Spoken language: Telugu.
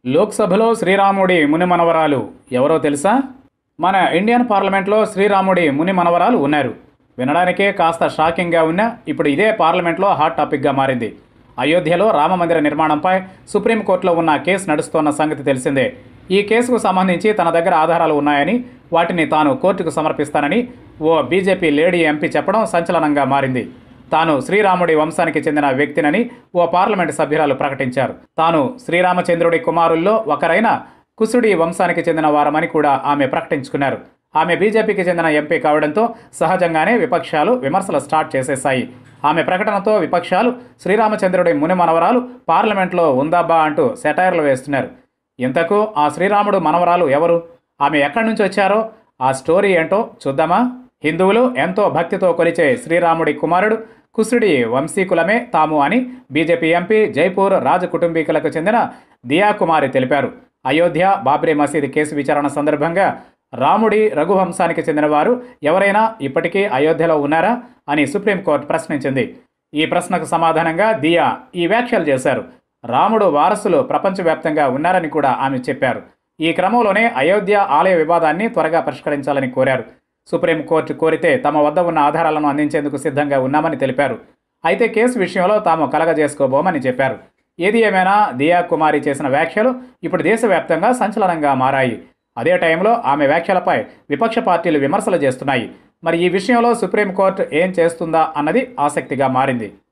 లోక్సభలో శ్రీరాముడి ముని మనవరాలు ఎవరో తెలుసా మన ఇండియన్ పార్లమెంట్లో శ్రీరాముడి ముని మనవరాలు ఉన్నారు వినడానికే కాస్త షాకింగ్గా ఉన్నా ఇప్పుడు ఇదే పార్లమెంట్లో హాట్ టాపిక్గా మారింది అయోధ్యలో రామమందిర నిర్మాణంపై సుప్రీంకోర్టులో ఉన్న కేసు నడుస్తోన్న సంగతి తెలిసిందే ఈ కేసుకు సంబంధించి తన దగ్గర ఆధారాలు ఉన్నాయని వాటిని తాను కోర్టుకు సమర్పిస్తానని ఓ బీజేపీ లేడీ ఎంపీ చెప్పడం సంచలనంగా మారింది తాను శ్రీరాముడి వంశానికి చెందిన వ్యక్తినని ఓ పార్లమెంటు సభ్యురాలు ప్రకటించారు తాను శ్రీరామచంద్రుడి కుమారుల్లో ఒకరైన కుసుడి వంశానికి చెందిన వారమని కూడా ఆమె ప్రకటించుకున్నారు ఆమె బీజేపీకి చెందిన ఎంపీ కావడంతో సహజంగానే విపక్షాలు విమర్శలు స్టార్ట్ చేసేశాయి ఆమె ప్రకటనతో విపక్షాలు శ్రీరామచంద్రుడి ముని మనవరాలు పార్లమెంట్లో ఉందాబా అంటూ సెటైర్లు వేస్తున్నారు ఇంతకు ఆ శ్రీరాముడు మనవరాలు ఎవరు ఆమె ఎక్కడి నుంచి వచ్చారో ఆ స్టోరీ ఏంటో చూద్దామా హిందువులు ఎంతో భక్తితో కొలిచే శ్రీరాముడి కుమారుడు కుసుడి వంశీకులమే తాము అని బీజేపీ ఎంపీ జైపూర్ రాజ కుటుంబీకులకు చెందిన దియా కుమారి తెలిపారు అయోధ్య బాబ్రీ మసీదు కేసు విచారణ సందర్భంగా రాముడి రఘువంశానికి చెందిన వారు ఎవరైనా ఇప్పటికీ అయోధ్యలో ఉన్నారా అని సుప్రీంకోర్టు ప్రశ్నించింది ఈ ప్రశ్నకు సమాధానంగా దియా ఈ వ్యాఖ్యలు చేశారు రాముడు వారసులు ప్రపంచవ్యాప్తంగా ఉన్నారని కూడా ఆమె చెప్పారు ఈ క్రమంలోనే అయోధ్య ఆలయ వివాదాన్ని త్వరగా పరిష్కరించాలని కోరారు సుప్రీంకోర్టు కోరితే తమ వద్ద ఉన్న ఆధారాలను అందించేందుకు సిద్ధంగా ఉన్నామని తెలిపారు అయితే కేసు విషయంలో తాము కలగజేసుకోబోమని చెప్పారు ఏది ఏమైనా దియా కుమారి చేసిన వ్యాఖ్యలు ఇప్పుడు దేశవ్యాప్తంగా సంచలనంగా మారాయి అదే టైంలో ఆమె వ్యాఖ్యలపై విపక్ష పార్టీలు విమర్శలు చేస్తున్నాయి మరి ఈ విషయంలో సుప్రీంకోర్టు ఏం చేస్తుందా అన్నది ఆసక్తిగా మారింది